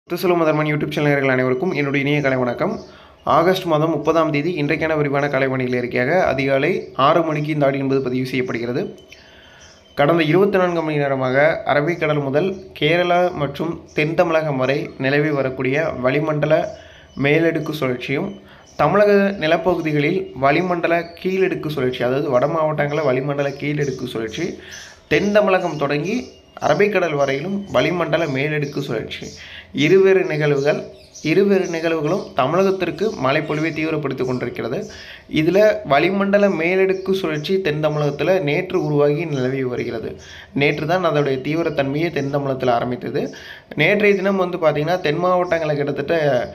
Thiruselvam மதர்மன் YouTube channel நேயர்கள் அனைவருக்கும் என்னுடைய இனிய கலை வணக்கம் ஆகஸ்ட் மாதம் முப்பதாம் தேதி இன்றைக்கான விரிவான கலைவணியில் இருக்கையாக அதிகாலை ஆறு மணிக்கு இந்த ஆடி என்பது பதிவு செய்யப்படுகிறது கடந்த இருபத்தி நான்கு மணி நேரமாக அரபிக்கடல் முதல் கேரளா மற்றும் தென் தமிழகம் வரை நிலவி வரக்கூடிய வளிமண்டல மேலடுக்கு சுழற்சியும் தமிழக நிலப்பகுதிகளில் வளிமண்டல கீழடுக்கு சுழற்சி அதாவது வட மாவட்டங்களில் வளிமண்டல கீழடுக்கு சுழற்சி தென் தமிழகம் தொடங்கி அரபிக்கடல் வரையிலும் வளிமண்டல மேலடுக்கு சுழற்சி இருவேறு நிகழ்வுகள் இருவேறு நிகழ்வுகளும் தமிழகத்திற்கு மழைப்பொழிவை தீவிரப்படுத்திக் கொண்டிருக்கிறது இதில் வளிமண்டல மேலடுக்கு சுழற்சி தென் தமிழகத்தில் நேற்று உருவாகி நிலவி வருகிறது நேற்று தான் அதோடைய தீவிரத்தன்மையை தென் தமிழகத்தில் ஆரம்பித்தது நேற்றைய தினம் வந்து பார்த்திங்கன்னா தென் மாவட்டங்களில் கிட்டத்தட்ட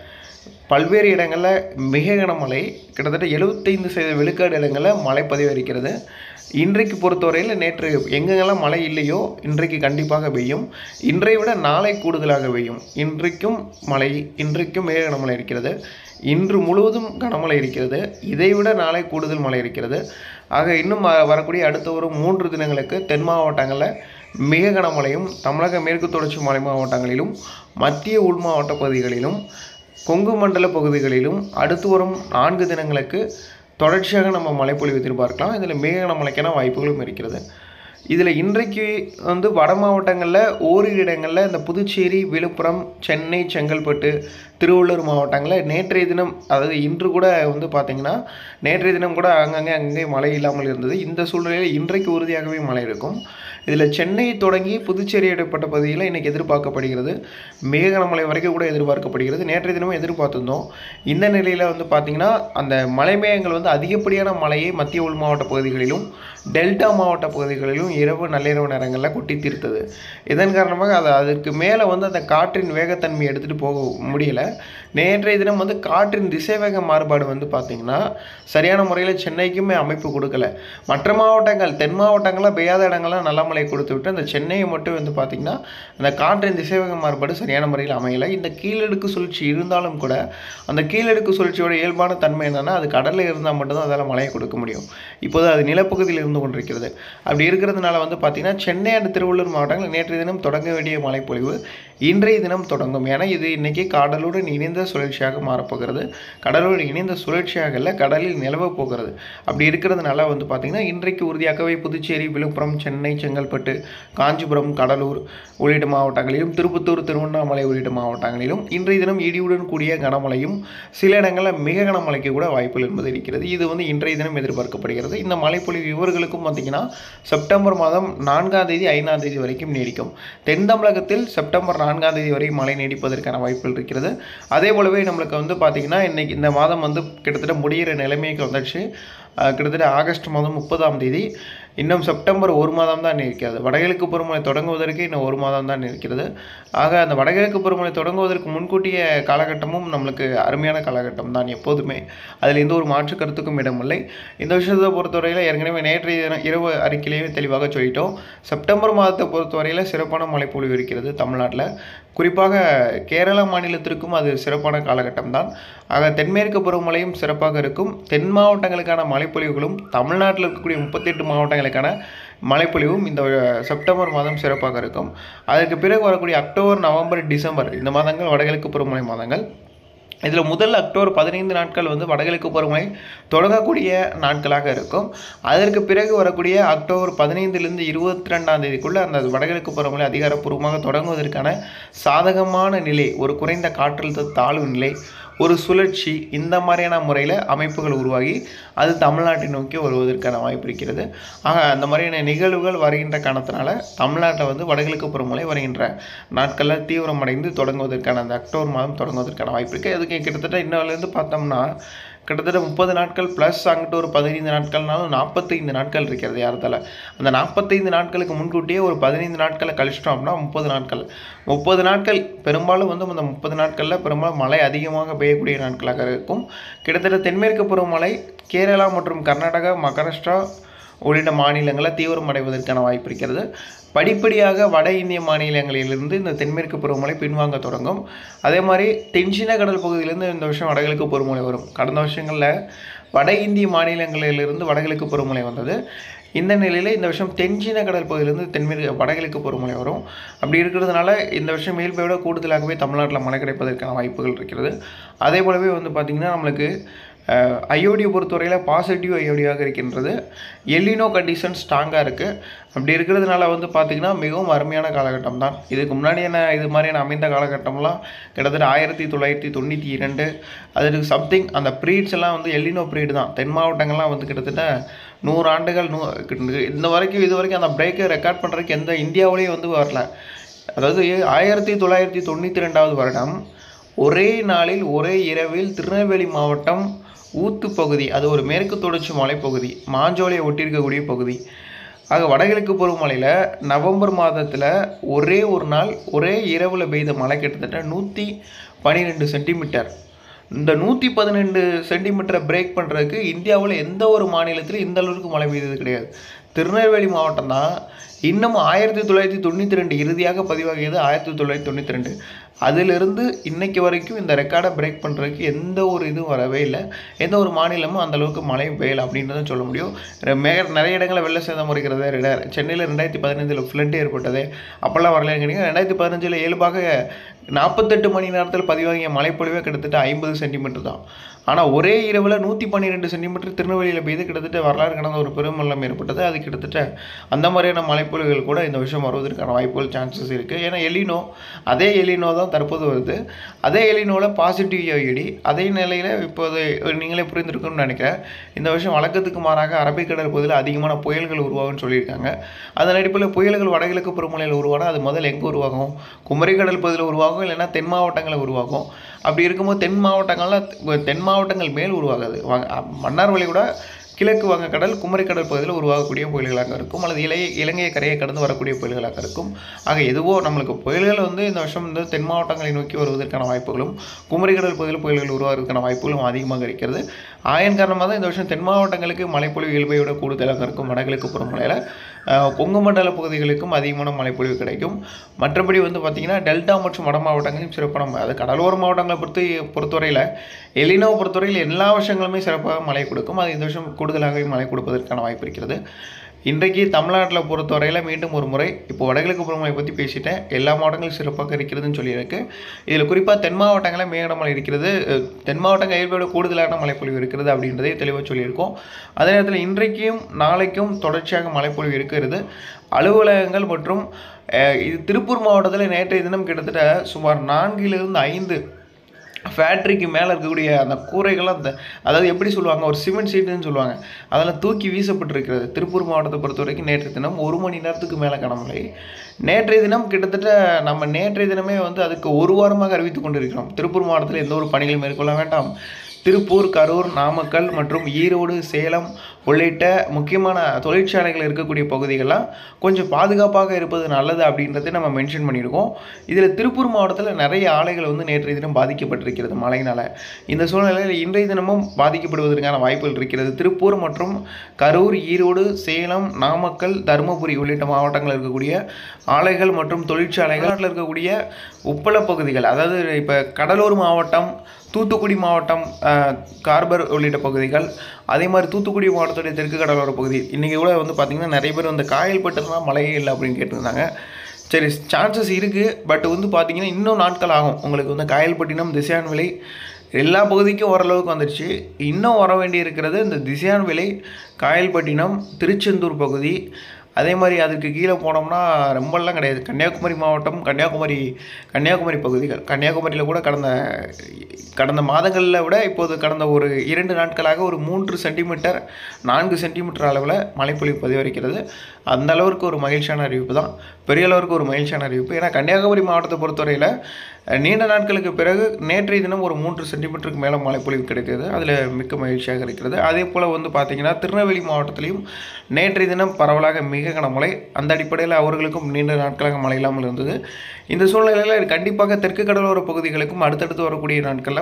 பல்வேறு இடங்களில் மிக கனமழை கிட்டத்தட்ட எழுபத்தைந்து சதவீத விழுக்காடு இடங்களில் மழை பதிவரிக்கிறது இன்றைக்கு பொறுத்தவரையில் நேற்று எங்கெங்கெல்லாம் மழை இல்லையோ இன்றைக்கு கண்டிப்பாக பெய்யும் இன்றை விட நாளை கூடுதலாக பெய்யும் இன்றைக்கும் மழை இன்றைக்கும் மிக கனமழை இருக்கிறது இன்று முழுவதும் கனமழை இருக்கிறது இதைவிட நாளை கூடுதல் மழை இருக்கிறது ஆக இன்னும் வ- வரக்கூடிய அடுத்த ஒரு மூன்று தினங்களுக்கு தென் மாவட்டங்களில் மிக கனமழையும் தமிழக மேற்கு தொடர்ச்சி மலை மாவட்டங்களிலும் மத்திய உள் மாவட்ட பகுதிகளிலும் கொங்கு மண்டல பகுதிகளிலும் அடுத்து வரும் நான்கு தினங்களுக்கு தொடர்ச்சியாக நம்ம மழைப்பொழிவு எதிர்பார்க்கலாம் இதில் மிக கனமழைக்கான வாய்ப்புகளும் இருக்கிறது இதில் இன்றைக்கு வந்து வட மாவட்டங்களில் ஓரிரு இடங்களில் இந்த புதுச்சேரி விழுப்புரம் சென்னை செங்கல்பட்டு திருவள்ளூர் மாவட்டங்களில் நேற்றைய தினம் அதாவது இன்று கூட வந்து பார்த்திங்கன்னா நேற்றைய தினம் கூட அங்கங்கே அங்கங்கே மழை இல்லாமல் இருந்தது இந்த சூழ்நிலையில் இன்றைக்கு உறுதியாகவே மழை இருக்கும் இதில் சென்னை தொடங்கி புதுச்சேரி இடைப்பட்ட பகுதியில் இன்றைக்கி எதிர்பார்க்கப்படுகிறது மிக கனமழை வரைக்கும் கூட எதிர்பார்க்கப்படுகிறது நேற்றைய தினமும் எதிர்பார்த்திருந்தோம் இந்த நிலையில் வந்து பார்த்திங்கன்னா அந்த மலை மேகங்கள் வந்து அதிகப்படியான மழையை மத்திய உள் மாவட்ட பகுதிகளிலும் டெல்டா மாவட்ட பகுதிகளிலும் இரவு நள்ளிரவு நேரங்களில் கொட்டி தீர்த்தது இதன் காரணமாக அது அதற்கு மேலே வந்து அந்த காற்றின் வேகத்தன்மையை எடுத்துகிட்டு போக முடியலை நேற்றைய தினம் வந்து காற்றின் திசைவேக மாறுபாடு வந்து பார்த்திங்கன்னா சரியான முறையில் சென்னைக்குமே அமைப்பு கொடுக்கல மற்ற மாவட்டங்கள் தென் மாவட்டங்களில் பெய்யாத இடங்கள்லாம் நல்ல மழை கொடுத்து விட்டு அந்த சென்னையை மட்டும் வந்து பார்த்திங்கன்னா அந்த காற்றின் திசைவேக மாறுபாடு சரியான முறையில் அமையலை இந்த கீழடுக்கு சுழற்சி இருந்தாலும் கூட அந்த கீழடுக்கு சுழற்சியோட இயல்பான தன்மை என்னென்னா அது கடலில் இருந்தால் மட்டும்தான் அதால் மழையை கொடுக்க முடியும் இப்போது அது நிலப்பகுதியில் இருந்து கொண்டிருக்கிறது அப்படி இருக்கிறதுனால வந்து பார்த்திங்கன்னா சென்னை அண்ட் திருவள்ளூர் மாவட்டங்கள் நேற்றைய தினம் தொடங்க வேண்டிய மழைப்பொழிவு இன்றைய தினம் தொடங்கும் ஏன்னா இது இன்னைக்கு கடலுடன் இணைந்த சுழற்சியாக மாறப்போகிறது கடலோடு இணைந்த சுழற்சியாக இல்லை கடலில் நிலவப் போகிறது அப்படி இருக்கிறதுனால வந்து பார்த்திங்கன்னா இன்றைக்கு உறுதியாகவே புதுச்சேரி விழுப்புரம் சென்னை செங்கல்பட்டு காஞ்சிபுரம் கடலூர் உள்ளிட்ட மாவட்டங்களிலும் திருப்பத்தூர் திருவண்ணாமலை உள்ளிட்ட மாவட்டங்களிலும் இன்றைய தினம் இடியுடன் கூடிய கனமழையும் சில இடங்களில் மிக கனமழைக்கு கூட வாய்ப்புகள் என்பது இருக்கிறது இது வந்து இன்றைய தினம் எதிர்பார்க்கப்படுகிறது இந்த மழைப்பொழிவு இவர்களுக்கும் பார்த்தீங்கன்னா செப்டம்பர் மாதம் நான்காம் தேதி ஐந்தாம் தேதி வரைக்கும் நீடிக்கும் தென் தமிழகத்தில் செப்டம்பர் நான்காம் தேதி வரை மழை நீடிப்பதற்கான வாய்ப்புகள் இருக்கிறது அதே போலவே நம்மளுக்கு வந்து பார்த்திங்கன்னா இன்னைக்கு இந்த மாதம் வந்து கிட்டத்தட்ட முடிகிற நிலைமைக்கு வந்துடுச்சு அஹ் கிட்டத்தட்ட ஆகஸ்ட் மாதம் முப்பதாம் தேதி இன்னும் செப்டம்பர் ஒரு மாதம் தான் இருக்கிறது வடகிழக்கு பருவமழை தொடங்குவதற்கு இன்னும் ஒரு மாதம் தான் இருக்கிறது ஆக அந்த வடகிழக்கு பருவமழை தொடங்குவதற்கு முன்கூட்டிய காலகட்டமும் நம்மளுக்கு அருமையான காலகட்டம் தான் எப்போதுமே அதில் எந்த ஒரு மாற்று கருத்துக்கும் இடமில்லை இந்த விஷயத்தை பொறுத்தவரையில் ஏற்கனவே நேற்றைய தினம் இரவு அறிக்கையிலேயே தெளிவாக சொல்லிட்டோம் செப்டம்பர் மாதத்தை பொறுத்தவரையில் சிறப்பான மழைப்பொழிவு இருக்கிறது தமிழ்நாட்டில் குறிப்பாக கேரள மாநிலத்திற்கும் அது சிறப்பான காலகட்டம் தான் ஆக தென்மேற்கு பருவமழையும் சிறப்பாக இருக்கும் தென் மாவட்டங்களுக்கான மழைப்பொழிவுகளும் தமிழ்நாட்டில் இருக்கக்கூடிய முப்பத்தெட்டு மாவட்டங்களுக்கான மழைப்பொழிவும் இந்த செப்டம்பர் மாதம் சிறப்பாக இருக்கும் அதற்கு பிறகு வரக்கூடிய அக்டோபர் நவம்பர் டிசம்பர் இந்த மாதங்கள் வடகிழக்கு பருவமழை மாதங்கள் இதில் முதல் அக்டோபர் பதினைந்து நாட்கள் வந்து வடகிழக்கு பருவமழை தொடங்கக்கூடிய நாட்களாக இருக்கும் அதற்கு பிறகு வரக்கூடிய அக்டோபர் பதினைந்துலேருந்து இருபத்தி ரெண்டாம் தேதிக்குள்ளே அந்த வடகிழக்கு பருவமழை அதிகாரப்பூர்வமாக தொடங்குவதற்கான சாதகமான நிலை ஒரு குறைந்த காற்றழுத்த தாழ்வு நிலை ஒரு சுழற்சி இந்த மாதிரியான முறையில் அமைப்புகள் உருவாகி அது தமிழ்நாட்டை நோக்கி வருவதற்கான வாய்ப்பு இருக்கிறது ஆக அந்த மாதிரியான நிகழ்வுகள் வருகின்ற காரணத்தினால தமிழ்நாட்டில் வந்து வடகிழக்கு பருவமழை வருகின்ற நாட்களில் தீவிரமடைந்து தொடங்குவதற்கான அந்த அக்டோபர் மாதம் தொடங்குவதற்கான வாய்ப்பு இருக்குது அதுக்கு கிட்டத்தட்ட இன்னும் பார்த்தோம்னா கிட்டத்தட்ட முப்பது நாட்கள் ப்ளஸ் அங்கிட்டு ஒரு பதினைந்து நாட்கள்னாலும் நாற்பத்தைந்து நாட்கள் இருக்கிறது யாரத்தால் அந்த நாற்பத்தைந்து நாட்களுக்கு முன்கூட்டியே ஒரு பதினைந்து நாட்களை கழிச்சிட்டோம்னா முப்பது நாட்கள் முப்பது நாட்கள் பெரும்பாலும் வந்து அந்த முப்பது நாட்களில் பெரும்பாலும் மழை அதிகமாக பெய்யக்கூடிய நாட்களாக இருக்கும் கிட்டத்தட்ட தென்மேற்கு பருவமழை கேரளா மற்றும் கர்நாடகா மகாராஷ்டிரா உள்ளிட்ட மாநிலங்களில் தீவிரமடைவதற்கான வாய்ப்பு இருக்கிறது படிப்படியாக வட இந்திய மாநிலங்களிலிருந்து இந்த தென்மேற்கு பருவமழை பின்வாங்க தொடங்கும் அதே மாதிரி தென்சீன கடல் பகுதியிலேருந்து இந்த வருஷம் வடகிழக்கு பருவமழை வரும் கடந்த வருஷங்களில் வட இந்திய மாநிலங்களிலிருந்து வடகிழக்கு பருவமழை வந்தது இந்த நிலையில் இந்த வருஷம் தென்சீன கடல் பகுதியிலேருந்து தென்மேற்கு வடகிழக்கு பருவமழை வரும் அப்படி இருக்கிறதுனால இந்த வருஷம் இயல்பை விட கூடுதலாகவே தமிழ்நாட்டில் மழை கிடைப்பதற்கான வாய்ப்புகள் இருக்கிறது அதே போலவே வந்து பார்த்திங்கன்னா நம்மளுக்கு ஐஓடியை பொறுத்தவரையில் பாசிட்டிவ் ஐஓடியாக இருக்கின்றது எல்லினோ கண்டிஷன் ஸ்ட்ராங்காக இருக்குது அப்படி இருக்கிறதுனால வந்து பார்த்திங்கன்னா மிகவும் அருமையான காலகட்டம் தான் இதுக்கு முன்னாடி என்ன இது மாதிரியான அமைந்த காலகட்டம்லாம் கிட்டத்தட்ட ஆயிரத்தி தொள்ளாயிரத்தி தொண்ணூற்றி இரண்டு அதுக்கு சம்திங் அந்த ப்ரீட்ஸ் எல்லாம் வந்து எல்லினோ ப்ரீடு தான் தென் மாவட்டங்கள்லாம் வந்து கிட்டத்தட்ட நூறு ஆண்டுகள் நூ இந்த வரைக்கும் இது வரைக்கும் அந்த பிரேக்கை ரெக்கார்ட் பண்ணுறதுக்கு எந்த இந்தியாவிலையும் வந்து வரல அதாவது ஆயிரத்தி தொள்ளாயிரத்தி தொண்ணூற்றி ரெண்டாவது வருடம் ஒரே நாளில் ஒரே இரவில் திருநெல்வேலி மாவட்டம் ஊத்து பகுதி அது ஒரு மேற்கு தொடர்ச்சி மலைப்பகுதி மாஞ்சோலையை ஒட்டியிருக்கக்கூடிய பகுதி ஆக வடகிழக்கு பருவமழையில் நவம்பர் மாதத்தில் ஒரே ஒரு நாள் ஒரே இரவில் பெய்த மழை கிட்டத்தட்ட நூற்றி பன்னிரெண்டு சென்டிமீட்டர் இந்த நூற்றி பதினெண்டு சென்டிமீட்டரை பிரேக் பண்ணுறதுக்கு இந்தியாவில் எந்த ஒரு மாநிலத்திலும் இந்த அளவுக்கு மழை பெய்தது கிடையாது திருநெல்வேலி மாவட்டம் தான் இன்னும் ஆயிரத்தி தொள்ளாயிரத்தி தொண்ணூற்றி ரெண்டு இறுதியாக பதிவாகியது ஆயிரத்தி தொள்ளாயிரத்தி தொண்ணூற்றி ரெண்டு அதிலிருந்து இன்னைக்கு வரைக்கும் இந்த ரெக்கார்டை பிரேக் பண்ணுறதுக்கு எந்த ஒரு இதுவும் வரவே இல்லை எந்த ஒரு மாநிலமும் அந்த அளவுக்கு மழையும் பெய்யல அப்படின்றத சொல்ல முடியும் ரெ- மேக நிறைய இடங்களில் வெள்ள சேதம் இருக்கிறது ரெ- சென்னையில் ரெண்டாயிரத்தி பதினஞ்சில் ஃப்ளட் ஏற்பட்டது அப்போல்லாம் வரலன்னு கேட்டீங்க ரெண்டாயிரத்தி பதினஞ்சில் இயல்பாக நாற்பத்தெட்டு மணி நேரத்தில் பதிவாகிய மழைப்பொழிவே கிட்டத்தட்ட ஐம்பது சென்டிமீட்டர் தான் ஆனால் ஒரே இரவில் நூற்றி பன்னிரெண்டு சென்டிமீட்டர் திருநெல்வேலியில் பெய்து கிட்டத்தட்ட வரலாறு கடந்த ஒரு பெருமள்ளம் ஏற்பட்டது அது கிட்டத்தட்ட அந்த மாதிரியான மழைப்பொழிவுகள் கூட இந்த வருஷம் வருவதற்கான வாய்ப்புகள் சான்சஸ் இருக்குது ஏன்னா எலினோ அதே எலினோ தான் தற்போது வருது அதே எலினோவில் பாசிட்டிவ் ஐடி அதே நிலையில் இப்போது நீங்களே புரிந்திருக்கும்னு நினைக்கிறேன் இந்த வருஷம் வழக்கத்துக்கு மாறாக அரபிக்கடல் பகுதியில் அதிகமான புயல்கள் உருவாகும்னு சொல்லியிருக்காங்க அதன் அடிப்படையில் புயல்கள் வடகிழக்கு பருவமழையில் உருவானா அது முதல்ல எங்கே உருவாகும் குமரிக்கடல் பகுதியில் உருவாகும் இல்லைன்னா தென் மாவட்டங்களில் உருவாகும் அப்படி இருக்கும்போது தென் மாவட்டங்களில் தென் மாவட்டங்கள் மேல் உருவாகாது வங்க- மன்னார் வளைகுடா கிழக்கு வங்கக்கடல் குமரிக்கடல் பகுதியில் உருவாகக்கூடிய புயல்களாக இருக்கும் அல்லது இலை இலங்கையை கரையை கடந்து வரக்கூடிய புயல்களாக இருக்கும் ஆக எதுவோ நம்மளுக்கு புயல்கள் வந்து இந்த வருஷம் வந்து தென் மாவட்டங்களை நோக்கி வருவதற்கான வாய்ப்புகளும் குமரிக்கடல் பகுதியில் புயல்கள் உருவாகிறதுக்கான வாய்ப்புகளும் அதிகமாக இருக்கிறது ஆயன் காரணமாக தான் இந்த வருஷம் தென் மாவட்டங்களுக்கு மழைப்பொழிவு இயல்பை விட கூடுதலாக இருக்கும் வடகிழக்கு பருவமழையில் அஹ், கொங்கு மண்டல பகுதிகளுக்கும் அதிகமான மழைப்பொழிவு கிடைக்கும் மற்றபடி வந்து பார்த்திங்கன்னா டெல்டா மற்றும் வட மாவட்டங்களையும் சிறப்பான ம- அது கடலோர மாவட்டங்களை பொறுத்து பொறுத்தவரையில் எலினோவை பொறுத்தவரையில் எல்லா வருஷங்களுமே சிறப்பாக மழை கொடுக்கும் அது இந்த வருஷம் கூடுதலாகவே மழை கொடுப்பதற்கான வாய்ப்பு இருக்கிறது இன்றைக்கு தமிழ்நாட்டில் பொறுத்தவரையில் மீண்டும் ஒரு முறை இப்போ வடகிழக்கு பருவமழை பற்றி பேசிட்டேன் எல்லா மாவட்டங்களும் சிறப்பாக இருக்கிறதுன்னு சொல்லியிருக்கு இதில் குறிப்பாக தென் மாவட்டங்களில் மேகமழை இருக்கிறது அஹ், தென் மாவட்டங்கள் இயல்போட கூடுதலான மழைப்பொழிவு இருக்கிறது அப்படின்றதை தெளிவாக சொல்லியிருக்கோம் அதே நேரத்தில் இன்றைக்கும் நாளைக்கும் தொடர்ச்சியாக மழைப்பொழிவு இருக்கிறது அலுவலகங்கள் மற்றும் அஹ், இது திருப்பூர் மாவட்டத்தில் நேற்றைய தினம் கிட்டத்தட்ட சுமார் நான்கிலிருந்து ஐந்து ஃபேக்ட்ரிக்கு மேலே இருக்கக்கூடிய அந்த கூரைகள்லாம் அந்த அதாவது எப்படி சொல்லுவாங்க ஒரு சிமெண்ட் சீட்டுன்னு சொல்லுவாங்க அதெல்லாம் தூக்கி வீசப்பட்டிருக்கிறது திருப்பூர் மாவட்டத்தை பொறுத்த வரைக்கும் நேற்றைய தினம் ஒரு மணி நேரத்துக்கு மேலே கனமழை நேற்றைய தினம் கிட்டத்தட்ட நம்ம நேற்றைய தினமே வந்து அதுக்கு ஒரு வாரமாக அறிவித்து கொண்டிருக்கிறோம் திருப்பூர் மாவட்டத்தில் எந்த ஒரு பணிகளும் மேற்கொள்ள வேண்டாம் திருப்பூர் கரூர் நாமக்கல் மற்றும் ஈரோடு சேலம் உள்ளிட்ட முக்கியமான தொழிற்சாலைகள் இருக்கக்கூடிய பகுதிகள்லாம் கொஞ்சம் பாதுகாப்பாக இருப்பது நல்லது அப்படின்றத நம்ம மென்ஷன் பண்ணியிருக்கோம் இதில் திருப்பூர் மாவட்டத்தில் நிறைய ஆலைகள் வந்து நேற்றைய தினம் பாதிக்கப்பட்டிருக்கிறது மழையினால் இந்த சூழ்நிலையில் இன்றைய தினமும் பாதிக்கப்படுவதற்கான வாய்ப்புகள் இருக்கிறது திருப்பூர் மற்றும் கரூர் ஈரோடு சேலம் நாமக்கல் தருமபுரி உள்ளிட்ட மாவட்டங்களில் இருக்கக்கூடிய ஆலைகள் மற்றும் தொழிற்சாலைகள் நாட்டில் இருக்கக்கூடிய உப்பள பகுதிகள் அதாவது இப்போ கடலூர் மாவட்டம் தூத்துக்குடி மாவட்டம் அஹ், கார்பர் உள்ளிட்ட பகுதிகள் அதே மாதிரி தூத்துக்குடி மாவட்டத்துடைய தெற்கு கடலோர பகுதி இன்றைக்கி கூட வந்து பார்த்திங்கன்னா நிறைய பேர் வந்து காயல்பட்டுலாம் மழையே இல்லை அப்படின்னு கேட்டிருந்தாங்க சரி சான்சஸ் இருக்குது பட் வந்து பார்த்திங்கன்னா இன்னும் நாட்கள் ஆகும் உங்களுக்கு வந்து காயல்பட்டினம் திசையான் விலை எல்லா பகுதிக்கும் ஓரளவுக்கு வந்துடுச்சு இன்னும் வர வேண்டி இருக்கிறது இந்த திசையான் விலை காயல்பட்டினம் திருச்செந்தூர் பகுதி அதே மாதிரி அதுக்கு கீழே போனோம்னா ரொம்பலாம் கிடையாது கன்னியாகுமரி மாவட்டம் கன்னியாகுமரி கன்னியாகுமரி பகுதிகள் கன்னியாகுமரியில் கூட கடந்த கடந்த மாதங்களில் விட இப்போது கடந்த ஒரு இரண்டு நாட்களாக ஒரு மூன்று சென்டிமீட்டர் நான்கு சென்டிமீட்டர் அளவில் மழைப்பொழிவு பதிவரிக்கிறது அந்த அளவிற்கு ஒரு மகிழ்ச்சியான அறிவிப்பு தான் பெரிய அளவிற்கு ஒரு மகிழ்ச்சியான அறிவிப்பு ஏன்னா கன்னியாகுமரி மாவட்டத்தை பொறுத்தவரையில் அஹ், நீண்ட நாட்களுக்கு பிறகு நேற்றைய தினம் ஒரு மூன்று சென்டிமீட்டருக்கு மேலே மழைப்பொழிவு கிடைத்தது அதில் மிக்க மகிழ்ச்சியாக இருக்கிறது அதே போல் வந்து பார்த்திங்கன்னா திருநெல்வேலி மாவட்டத்திலையும் நேற்றைய தினம் பரவலாக மிக கனமழை அந்த அடிப்படையில் அவர்களுக்கும் நீண்ட நாட்களாக மழை இல்லாமல் இருந்தது இந்த சூழ்நிலையில் கண்டிப்பாக தெற்கு கடலோர பகுதிகளுக்கும் அடுத்தடுத்து வரக்கூடிய நாட்களில்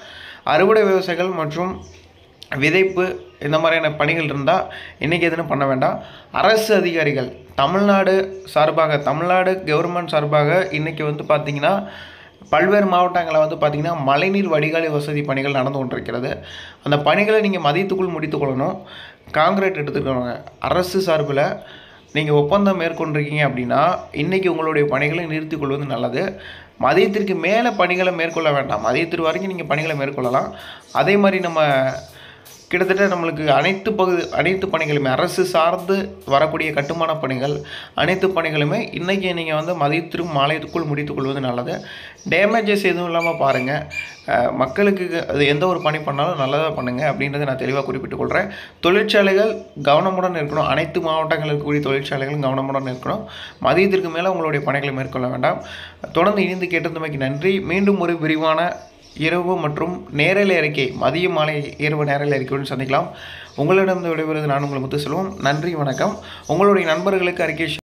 அறுவடை விவசாயிகள் மற்றும் விதைப்பு இந்த மாதிரியான பணிகள் இருந்தால் இன்றைக்கி எதுவும் பண்ண வேண்டாம் அரசு அதிகாரிகள் தமிழ்நாடு சார்பாக தமிழ்நாடு கவர்மெண்ட் சார்பாக இன்றைக்கி வந்து பார்த்திங்கன்னா பல்வேறு மாவட்டங்களில் வந்து பார்த்திங்கன்னா மழைநீர் வடிகால் வசதி பணிகள் நடந்து கொண்டிருக்கிறது அந்த பணிகளை நீங்கள் மதியத்துக்குள் முடித்துக்கொள்ளணும் காங்கிரீட் எடுத்துக்கோங்க அரசு சார்பில் நீங்கள் ஒப்பந்தம் மேற்கொண்டிருக்கீங்க அப்படின்னா இன்றைக்கி உங்களுடைய பணிகளை நிறுத்திக் கொள்வது நல்லது மதியத்திற்கு மேலே பணிகளை மேற்கொள்ள வேண்டாம் மதியத்திற்கு வரைக்கும் நீங்கள் பணிகளை மேற்கொள்ளலாம் அதே மாதிரி நம்ம கிட்டத்தட்ட நம்மளுக்கு அனைத்து பகுதி அனைத்து பணிகளுமே அரசு சார்ந்து வரக்கூடிய கட்டுமான பணிகள் அனைத்து பணிகளுமே இன்றைக்கி நீங்கள் வந்து மதியத்திற்கும் மாலையத்துக்குள் முடித்துக்கொள்வது நல்லது டேமேஜஸ் எதுவும் இல்லாமல் பாருங்கள் அஹ், மக்களுக்கு அது எந்த ஒரு பணி பண்ணாலும் நல்லதாக பண்ணுங்கள் அப்படின்றத நான் தெளிவாக குறிப்பிட்டுக் கொள்கிறேன் தொழிற்சாலைகள் கவனமுடன் இருக்கணும் அனைத்து மாவட்டங்களில் இருக்கக்கூடிய தொழிற்சாலைகளும் கவனமுடன் இருக்கணும் மதியத்திற்கு மேலே உங்களுடைய பணிகளை மேற்கொள்ள வேண்டாம் தொடர்ந்து இணைந்து கேட்டதுமைக்கு நன்றி மீண்டும் ஒரு விரிவான இரவு மற்றும் நேரலை அறிக்கை மதிய மாலை இரவு நேரலை அறிக்கையுடன் சந்திக்கலாம் உங்களிடம் விடைபெறுவது நான் உங்கள் முத்து செல்வம் நன்றி வணக்கம் உங்களுடைய நண்பர்களுக்கு அறிக்கை